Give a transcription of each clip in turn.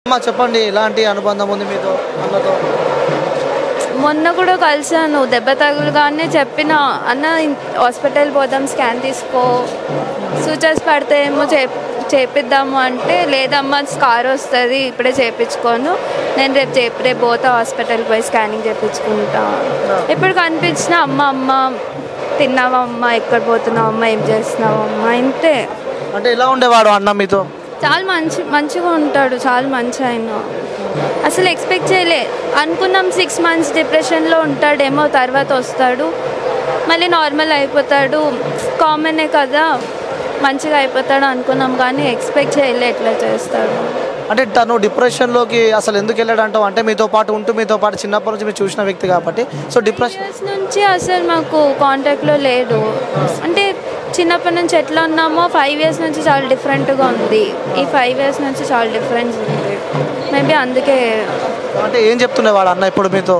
అమ్మా చెప్పండి ఎలాంటి అనుబంధం ఉంది మీతో అన్నతో మొన్న కూడా కలిసాను దెబ్బ తగులుగానే చెప్పిన అన్న హాస్పిటల్ పోదాం స్కాన్ తీసుకో సూచర్స్ పడితే ఏమో చే చేపిద్దాము అంటే లేదమ్మా స్కార్ వస్తుంది ఇప్పుడే చేపించుకోను నేను రేపు చే రేపు పోతా హాస్పిటల్కి పోయి స్కానింగ్ చేయించుకుంటా ఇప్పుడు కనిపించిన అమ్మ అమ్మ తిన్నావా అమ్మ ఎక్కడ పోతున్నావు అమ్మ ఏం చేస్తున్నావు అమ్మ ఇంతే అంటే ఎలా ఉండేవాడు అన్న మీతో చాలా మంచి మంచిగా ఉంటాడు చాలా మంచి ఆయన అసలు ఎక్స్పెక్ట్ చేయలే అనుకున్నాం సిక్స్ మంత్స్ డిప్రెషన్లో ఉంటాడేమో తర్వాత వస్తాడు మళ్ళీ నార్మల్ అయిపోతాడు కామనే కదా మంచిగా అయిపోతాడు అనుకున్నాం కానీ ఎక్స్పెక్ట్ చేయలే ఎట్లా చేస్తాడు అంటే తను డిప్రెషన్లోకి అసలు ఎందుకు వెళ్ళాడు అంటావు అంటే మీతో పాటు ఉంటూ మీతో పాటు చిన్నప్పటి నుంచి మీరు చూసిన వ్యక్తి కాబట్టి సో డిప్రెషన్ ఇయర్స్ నుంచి అసలు మాకు కాంటాక్ట్లో లేడు అంటే చిన్నప్పటి నుంచి ఎట్లా ఉన్నామో ఫైవ్ ఇయర్స్ నుంచి చాలా డిఫరెంట్గా ఉంది ఈ ఫైవ్ ఇయర్స్ నుంచి చాలా డిఫరెన్స్ ఉంది మేబీ అందుకే అంటే ఏం చెప్తుండేవాడు అన్న ఇప్పుడు మీతో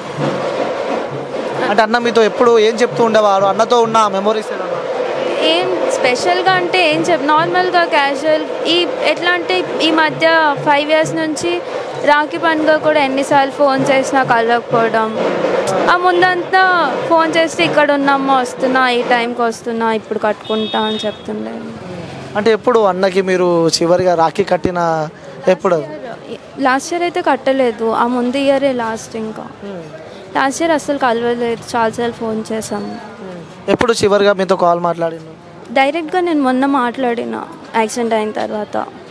అంటే అన్న మీతో ఎప్పుడు ఏం చెప్తూ ఉండేవాడు అన్నతో ఉన్న మెమొరీస్ ఏం స్పెషల్గా అంటే ఏం చెప్ నార్మల్గా క్యాజువల్ ఈ ఎట్లా అంటే ఈ మధ్య ఫైవ్ ఇయర్స్ నుంచి రాఖీ పండుగ కూడా ఎన్నిసార్లు ఫోన్ చేసినా కలవకపోవడం ఆ ముందంతా ఫోన్ చేస్తే ఇక్కడ ఉన్నామా వస్తున్నా ఈ టైంకి వస్తున్నా ఇప్పుడు కట్టుకుంటా అని చెప్తుండే అంటే ఎప్పుడు అన్నకి మీరు చివరిగా రాఖీ కట్టిన ఎప్పుడు లాస్ట్ ఇయర్ అయితే కట్టలేదు ఆ ముందు ఇయరే లాస్ట్ ఇంకా లాస్ట్ ఇయర్ అసలు కలవలేదు చాలాసార్లు ఫోన్ చేసాము ఎప్పుడు చివరిగా మీతో కాల్ మాట్లాడిండు డైరెక్ట్గా నేను మొన్న మాట్లాడిన యాక్సిడెంట్ అయిన తర్వాత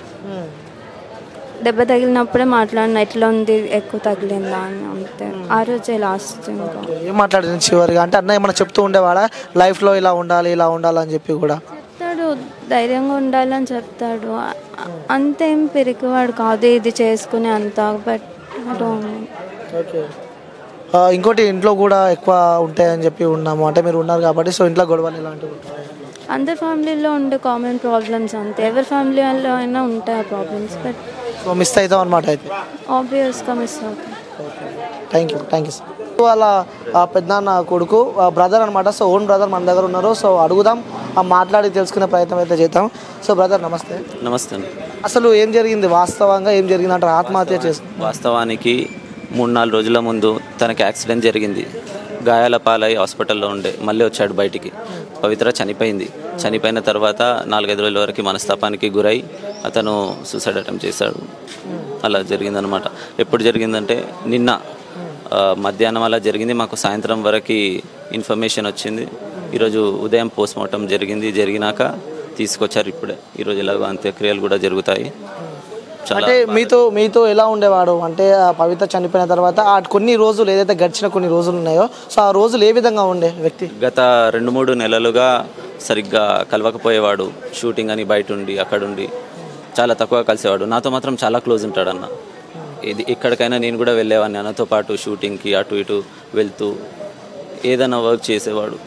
దెబ్బ తగిలినప్పుడే మాట్లాడిన ఎట్లా ఉంది ఎక్కువ తగిలిందా అని అంతే ఆ రోజే లాస్ట్ ఇంకా ఏం మాట్లాడింది చివరిగా అంటే అన్న ఏమైనా చెప్తూ ఉండేవాడా లైఫ్లో ఇలా ఉండాలి ఇలా ఉండాలి అని చెప్పి కూడా చెప్తాడు ధైర్యంగా ఉండాలని చెప్తాడు అ- అంతేం పిరికివాడు కాదు ఇది చేసుకునే అంత బట్ ఓకే ఆ, ఇంకోటి ఇంట్లో కూడా ఎక్కువ ఉంటాయని చెప్పి ఉన్నాము అంటే మీరు ఉన్నారు కాబట్టి సో ఇంట్లో గొడవలు ఇలాంటివి ఉంటాయి అందరి ఫ్యామిలీలో ఉండే కామన్ ప్రాబ్లమ్స్ అంతే ఎవరి ఫ్యామిలీలో అయినా ఉంటాయి ఆ ప్రాబ్లమ్స్ బట్ సో మిస్ అవుతాం అనమాట అయితే ఆబ్వియస్గా మిస్ అవుతాయి thank you thank you sir వాళ్ళ ఆ, పెద్దనాన్న కొడుకు బ్రదర్ అనమాట సో ఓన్ బ్రదర్ మన దగ్గర ఉన్నారు సో అడుగుదాం ఆ మాట్లాడి తెలుసుకునే ప్రయత్నం అయితే చేద్దాం సో బ్రదర్ నమస్తే నమస్తే అండి అసలు ఏం జరిగింది వాస్తవంగా ఏం జరిగింది అంటే ఆత్మహత్య చేసి వాస్తవానికి మూడు నాలుగు రోజుల ముందు తనకి యాక్సిడెంట్ జరిగింది గాయాల పాలై హాస్పిటల్లో ఉండే మళ్ళీ వచ్చాడు బయటికి పవిత్ర చనిపోయింది చనిపోయిన తర్వాత నాలుగైదు రోజుల వరకు మనస్తాపానికి గురై అతను సూసైడ్ అటెంప్ట్ చేశాడు అలా జరిగిందనమాట ఎప్పుడు జరిగిందంటే నిన్న ఆ, మధ్యాహ్నం అలా జరిగింది మాకు సాయంత్రం వరకు ఇన్ఫర్మేషన్ వచ్చింది ఈరోజు ఉదయం పోస్ట్ మార్టం జరిగింది జరిగినాక తీసుకొచ్చారు ఇప్పుడే ఈరోజు ఎలాగో అంత్యక్రియలు కూడా జరుగుతాయి చాలా అంటే మీతో మీతో ఎలా ఉండేవాడు అంటే ఆ పవిత్ర చనిపోయిన తర్వాత ఆ కొన్ని రోజులు ఏదైతే గడిచిన కొన్ని రోజులు ఉన్నాయో సో ఆ రోజులు ఏ విధంగా ఉండే వ్యక్తి గత రెండు మూడు నెలలుగా సరిగ్గా కలవకపోయేవాడు షూటింగ్ అని బయట ఉండి అక్కడుండి చాలా తక్కువ కలిసేవాడు నాతో మాత్రం చాలా క్లోజ్ ఉంటాడు అన్న ఇది ఎక్కడికైనా నేను కూడా వెళ్ళేవాడిని అన్నతో పాటు షూటింగ్కి అటు ఇటు వెళ్తూ ఏదైనా వర్క్ చేసేవాడు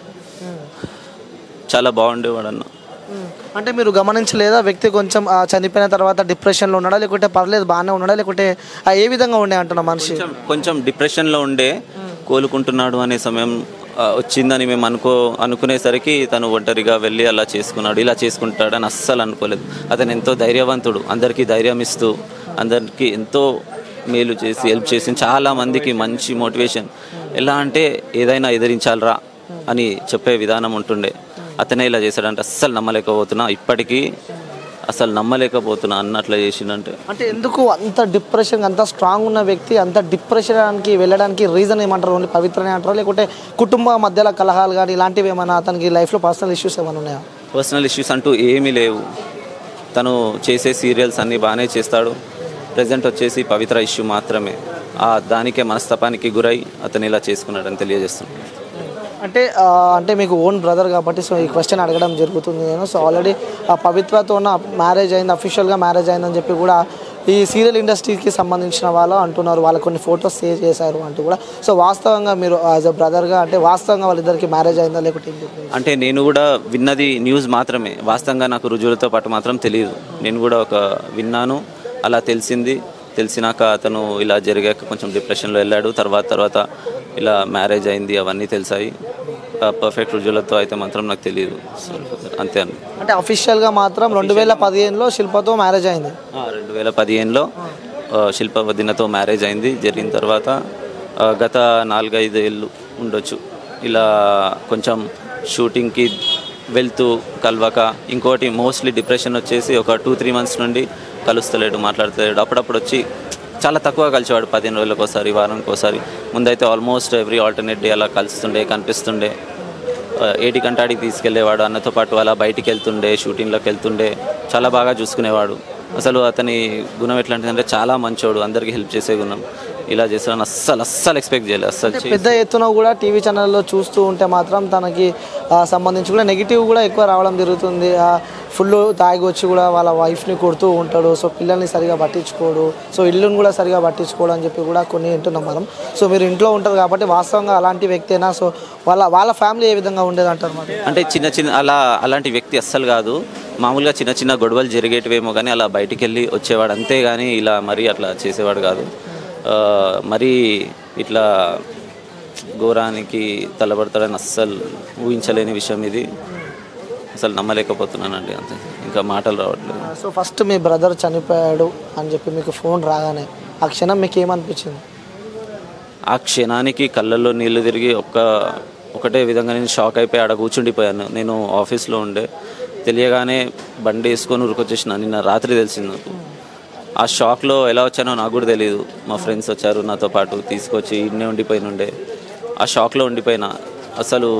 చాలా బాగుండేవాడు అన్న అంటే మీరు గమనించలేదా వ్యక్తి కొంచెం ఆ చనిపోయిన తర్వాత డిప్రెషన్లో ఉన్నాడా లేకుంటే పర్లేదు బాగానే ఉన్నాడా లేకుంటే ఆ ఏ విధంగా ఉండే అంటున్నా మనిషి కొంచెం కొంచెం డిప్రెషన్లో ఉండే కోలుకుంటున్నాడు అనే సమయం ఆ, వచ్చిందని మేము అనుకో అనుకునేసరికి తను ఒంటరిగా వెళ్ళి అలా చేసుకున్నాడు ఇలా చేసుకుంటాడని అస్సలు అనుకోలేదు అతను ఎంతో ధైర్యవంతుడు అందరికీ ధైర్యం ఇస్తూ అందరికీ ఎంతో మేలు చేసి హెల్ప్ చేసి చాలా మందికి మంచి మోటివేషన్ ఎలా అంటే ఏదైనా ఎదిరించాలరా అని చెప్పే విధానం ఉంటుండే అతనే ఇలా చేశాడంటే అస్సలు నమ్మలేకపోతున్నా ఇప్పటికీ అసలు నమ్మలేకపోతున్నా అన్నట్లు చేసిండంటే అంటే ఎందుకు అంత డిప్రెషన్ అంత స్ట్రాంగ్ ఉన్న వ్యక్తి అంత డిప్రెషన్కి వెళ్ళడానికి రీజన్ ఏమంటారు ఓన్లీ పవిత్రనే అంటారా లేకుంటే కుటుంబ మధ్యలో కలహాలు కానీ ఇలాంటివి ఏమైనా అతనికి లైఫ్లో పర్సనల్ ఇష్యూస్ ఏమైనా ఉన్నాయా పర్సనల్ ఇష్యూస్ అంటూ ఏమీ లేవు తను చేసే సీరియల్స్ అన్నీ బాగానే చేస్తాడు ప్రజెంట్ వచ్చేసి పవిత్ర ఇష్యూ మాత్రమే ఆ దానికే మనస్తాపానికి గురై అతను ఇలా చేసుకున్నాడని తెలియజేస్తున్నాను అంటే ఆ, అంటే మీకు ఓన్ బ్రదర్ కాబట్టి సో ఈ క్వశ్చన్ అడగడం జరుగుతుంది నేను సో ఆల్రెడీ ఆ పవిత్రతో ఉన్న మ్యారేజ్ అయింది అఫీషియల్గా మ్యారేజ్ అయిందని చెప్పి కూడా ఈ సీరియల్ ఇండస్ట్రీకి సంబంధించిన వాళ్ళు అంటున్నారు వాళ్ళు కొన్ని ఫొటోస్ షేర్ చేశారు అంటూ కూడా సో వాస్తవంగా మీరు యాజ్ అ బ్రదర్గా అంటే వాస్తవంగా వాళ్ళిద్దరికి మ్యారేజ్ అయిందా లేకుంటే ఏం చెప్పారు? అంటే నేను కూడా విన్నది న్యూస్ మాత్రమే వాస్తవంగా నాకు రుజువులతో పాటు మాత్రం తెలియదు నేను కూడా ఒక విన్నాను అలా తెలిసింది తెలిసినాక అతను ఇలా జరిగాక కొంచెం డిప్రెషన్లో వెళ్ళాడు తర్వాత తర్వాత ఇలా మ్యారేజ్ అయింది అవన్నీ తెలిసాయి పర్ఫెక్ట్ రుజువులతో అయితే మాత్రం నాకు తెలియదు సో, అంతే అండి అంటే అఫీషియల్గా మాత్రం రెండు వేల పదిహేనులో శిల్పతో మ్యారేజ్ అయింది రెండు వేల పదిహేనులో ఆ, శిల్ప వదినతో మ్యారేజ్ అయింది జరిగిన తర్వాత ఆ, గత నాలుగైదు ఏళ్ళు ఉండొచ్చు ఇలా కొంచెం షూటింగ్కి వెళ్తూ కలవక ఇంకోటి మోస్ట్లీ డిప్రెషన్ వచ్చేసి ఒక టూ త్రీ మంత్స్ నుండి కలుస్తలేడు మాట్లాడతలేడు అప్పుడప్పుడు వచ్చి చాలా తక్కువ కలిసేవాడు పదిహేను రోజులకు ఒకసారి వారానికి ఒకసారి ముందైతే ఆల్మోస్ట్ ఎవ్రీ ఆల్టర్నేట్ డే అలా కలుస్తుండే కనిపిస్తుండే ఆ, ఏటి కంటాడికి తీసుకెళ్లేవాడు అన్నతో పాటు అలా బయటికి వెళ్తుండే షూటింగ్లోకి వెళ్తుండే చాలా బాగా చూసుకునేవాడు అసలు అతని గుణం ఎట్లాంటిదంటే చాలా మంచోడు అందరికీ హెల్ప్ చేసే గుణం ఇలా చేస్తాడని అస్సలు అస్సలు ఎక్స్పెక్ట్ చేయలేదు అస్సలు చేసి- పెద్ద ఎత్తున కూడా టీవీ ఛానల్లో చూస్తూ ఉంటే మాత్రం తనకి ఆ, సంబంధించి కూడా నెగిటివ్ కూడా ఎక్కువ రావడం జరుగుతుంది ఫుల్ తాగి వచ్చి కూడా వాళ్ళ వైఫ్ని కొడుతూ ఉంటాడు సో పిల్లల్ని సరిగా పట్టించుకోడు సో ఇల్లుని కూడా సరిగా పట్టించుకోడు అని చెప్పి కూడా కొన్ని వింటున్నాం మనం సో మీరు ఇంట్లో ఉంటారు కాబట్టి వాస్తవంగా అలాంటి వ్యక్తేనా సో వాళ్ళ వాళ్ళ ఫ్యామిలీ ఏ విధంగా ఉండేది అంటారు మరి అంటే చిన్న చిన్న అలా అలాంటి వ్యక్తి అస్సలు కాదు మామూలుగా చిన్న చిన్న గొడవలు జరిగేటివేమో కానీ అలా బయటికి వెళ్ళి వచ్చేవాడు అంతే కానీ ఇలా మరీ అట్లా చేసేవాడు కాదు ఆ, మరీ ఇట్లా ఘోరానికి తలబడతాడని అస్సలు ఊహించలేని విషయం ఇది అసలు నమ్మలేకపోతున్నానండి అంతే ఇంకా మాటలు రావట్లేదు సో ఫస్ట్ మీ బ్రదర్ చనిపోయాడు అని చెప్పి మీకు ఫోన్ రాగానే ఆ క్షణం మీకు ఏమనిపించింది ఆ క్షణానికి కళ్ళల్లో నీళ్లు తిరిగి ఒక్క ఒకటే విధంగా నేను షాక్ అయిపోయి ఆడ కూర్చుండిపోయాను నేను ఆఫీస్లో ఉండే తెలియగానే బండి వేసుకొని ఉరికొచ్చేసిన నిన్న రాత్రి తెలిసింది నాకు ఆ షాక్లో ఎలా వచ్చానో నాకు కూడా తెలియదు మా ఫ్రెండ్స్ వచ్చారు నాతో పాటు తీసుకొచ్చి ఇన్నే ఉండిపోయిన ఉండే ఆ షాక్లో ఉండిపోయినా అసలు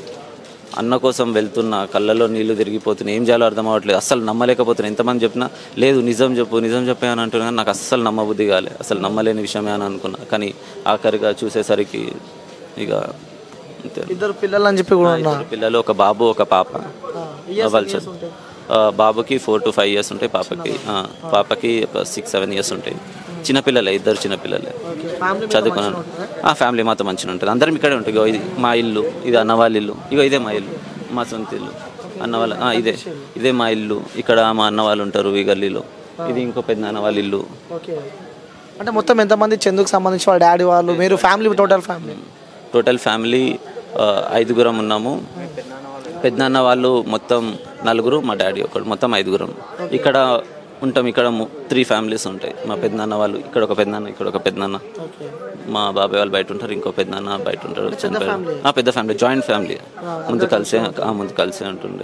అన్న కోసం వెళ్తున్నా కళ్ళల్లో నీళ్లు తిరిగిపోతున్నాయి ఏం చేయాలో అర్థం అవ్వట్లేదు అస్సలు నమ్మలేకపోతున్నా ఎంతమంది చెప్పినా లేదు నిజం చెప్పు నిజం చెప్పే అని అంటున్నా కానీ నాకు అస్సలు నమ్మబుద్ధి కాలే అసలు నమ్మలేని విషయమే అని అనుకున్నా కానీ ఆఖరిగా చూసేసరికి ఇక అంతే ఇద్దరు పిల్లలు అని చెప్పి కూడా ఉన్నారు ఇద్దరు పిల్లలు ఒక బాబు ఒక పాప వాళ్ళు చదువు- ఆ, బాబుకి ఫోర్ టు ఫైవ్ ఇయర్స్ ఉంటాయి పాపకి ఆ, పాపకి ఒక సిక్స్ సెవెన్ ఇయర్స్ ఉంటాయి చిన్నపిల్లలే ఇద్దరు చిన్నపిల్లలే చదువుకున్నాను ఆ ఫ్యామిలీ మాతో మంచిగా ఉంటుంది అందరం ఇక్కడే ఉంటుంది ఇగో ఇది మా ఇల్లు ఇది అన్న వాళ్ళ ఇల్లు ఇగో ఇదే మా ఇల్లు మా సొంత ఇల్లు అన్న వాళ్ళ ఆ, ఇదే ఇదే మా ఇల్లు ఇక్కడ మా అన్న వాళ్ళు ఉంటారు ఈ గల్లీలో ఇది ఇంకో పెద్ద అన్న వాళ్ళ ఇల్లు ఓకే అంటే మొత్తం ఎంతమంది చందుకు సంబంధించి వాళ్ళ డాడీ వాళ్ళు మీరు family total family total family ఆ, ఐదుగురం ఉన్నాము పెద్దనాన్న వాళ్ళు మొత్తం నలుగురు మా డాడీ ఒకడు మొత్తం ఐదుగురం ఇక్కడ ఉంటాం ఇక్కడ త్రీ ఫ్యామిలీస్ ఉంటాయి మా పెద్దనాన్న వాళ్ళు ఇక్కడ ఒక పెద్దనాన్న ఇక్కడ ఒక పెద్దనాన్న ఓకే మా బాబాయ్ వాళ్ళు బయట ఉంటారు ఇంకో పెద్దనాన్న బయట ఉంటారు చనిపోయారు ఆ, పెద్ద ఫ్యామిలీ జాయింట్ ఫ్యామిలీ ముందు కలిసే ఆ, ముందు కలిసే ఉంటుండే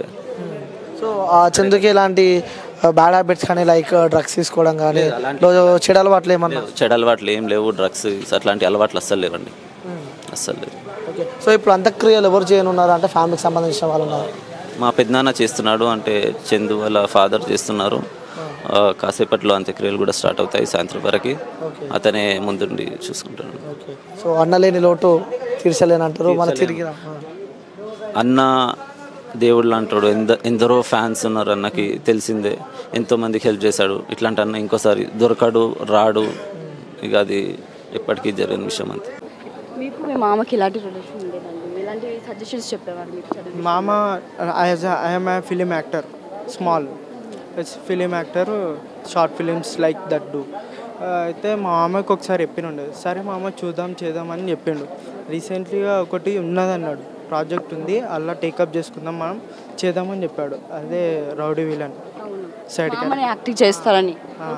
సో ఆ చందుకి ఇలాంటి బ్యాడ్ హ్యాబిట్స్ కానీ లైక్ డ్రగ్స్ తీసుకోవడం కానీ చెడు అలవాట్లు ఏమన్నా చెడు అలవాట్లు ఏం లేవు డ్రగ్స్ అట్లాంటి అలవాట్లు అస్సలు లేవండి అస్సలు లేవు ఓకే సో ఇప్పుడు అంత్యక్రియలు ఎవరు చేయనున్నారు అంటే ఫ్యామిలీకి సంబంధించిన వాళ్ళు ఉన్నారు మా పెద్దనాన్న చేస్తున్నాడు అంటే చందు వాళ్ళ ఫాదర్ చేస్తున్నారు ఆ, కాసేపట్లో అంత్యక్రియలు కూడా స్టార్ట్ అవుతాయి సాయంత్రం వరకు అతనే ముందుండి చూసుకుంటాడు ఓకే సో అన్నలేని లోటు తీర్చలేనంటారు మన తిరిగి రా. ఆ. అన్న దేవుడు అంటాడు ఎంద ఎందరో ఫ్యాన్స్ ఉన్నారు అన్నకి తెలిసిందే ఎంతో మందికి హెల్ప్ చేశాడు ఇట్లాంటి అన్న ఇంకోసారి దొరకడు రాడు ఇక అది ఎప్పటికీ జరిగిన విషయం అంతే మీకు మీ మామకి ఇలాంటి రిలేషన్ ఉండేదండి ఇలాంటి సజెషన్స్ చెప్పేవారు మీకు చదివి Mama, as a, I am a film actor, small. It's film actor, short films like that do. Uh, అయితే మా మామకి ఒకసారి చెప్పిండు సరే మామ చూద్దాం చేద్దాం అని చెప్పిండు రీసెంట్లీగా ఒకటి ఉన్నదన్నాడు ప్రాజెక్ట్ ఉంది అలా టేకప్ చేసుకుందాం మనం చేద్దామని చెప్పాడు అదే రౌడీ విలన్ సైడ్ మామని యాక్టింగ్ చేస్తారని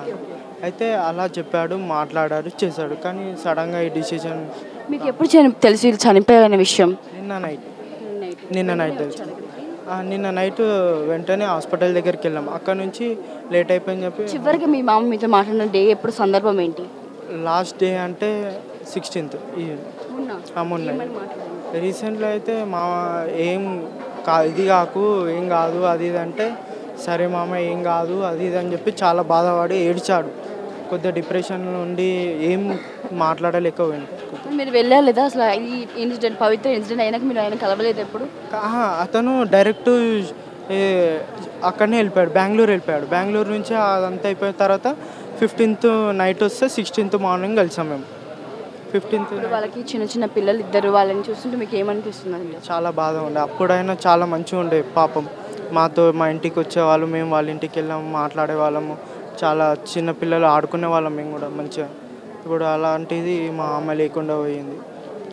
అయితే అలా చెప్పాడు మాట్లాడాడు చేశాడు కానీ సడన్గా ఈ డిసిజన్ మీకు ఎప్పుడు చని తెలిసి వీళ్ళు చనిపోయారనే విషయం నిన్న నైట్ నిన్న నైట్ తెలుసు ఆ, నిన్న నైట్ వెంటనే హాస్పిటల్ దగ్గరికి వెళ్ళాం అక్కడ నుంచి లేట్ అయిపోయింది చెప్పి చివరికి మీ మామ మీతో మాట్లాడిన డే ఎప్పుడు సందర్భం ఏంటి లాస్ట్ డే అంటే సిక్స్టీన్త్ మొన్న రీసెంట్లో అయితే మా ఏం కా ఇది కాకు ఏం కాదు అది ఇది అంటే సరే మామ ఏం కాదు అది ఇది అని చెప్పి చాలా బాధపడి ఏడ్చాడు కొద్దిగా డిప్రెషన్లో ఉండి ఏం మాట్లాడలేకపోయింది మీరు వెళ్ళలేదా అసలు ఈ ఇన్సిడెంట్ పవిత్ర ఇన్సిడెంట్ అయినాక మీరు ఆయన కలవలేదు ఎప్పుడు ఆహా, అతను డైరెక్ట్ ఏ, అక్కడనే వెళ్ళిపోయాడు బెంగళూరు వెళ్ళిపోయాడు బెంగళూరు నుంచి అదంతా అయిపోయిన తర్వాత ఫిఫ్టీన్త్ నైట్ వస్తే సిక్స్టీన్త్ మార్నింగ్ కలిసాం మేము ఫిఫ్టీన్త్ ఇప్పుడు వాళ్ళకి చిన్న చిన్న పిల్లలు ఇద్దరు వాళ్ళని చూస్తుంటే మీకు ఏమనిపిస్తుంది అండి చాలా బాధ ఉండే అప్పుడైనా చాలా మంచిగా ఉండే పాపం మాతో మా ఇంటికి వచ్చేవాళ్ళు మేము వాళ్ళ ఇంటికి వెళ్ళాము మాట్లాడే వాళ్ళము చాలా చిన్న పిల్లలు ఆడుకునే వాళ్ళం మేము కూడా మంచిగా ఇప్పుడు అలాంటిది మా అమ్మ లేకుండా పోయింది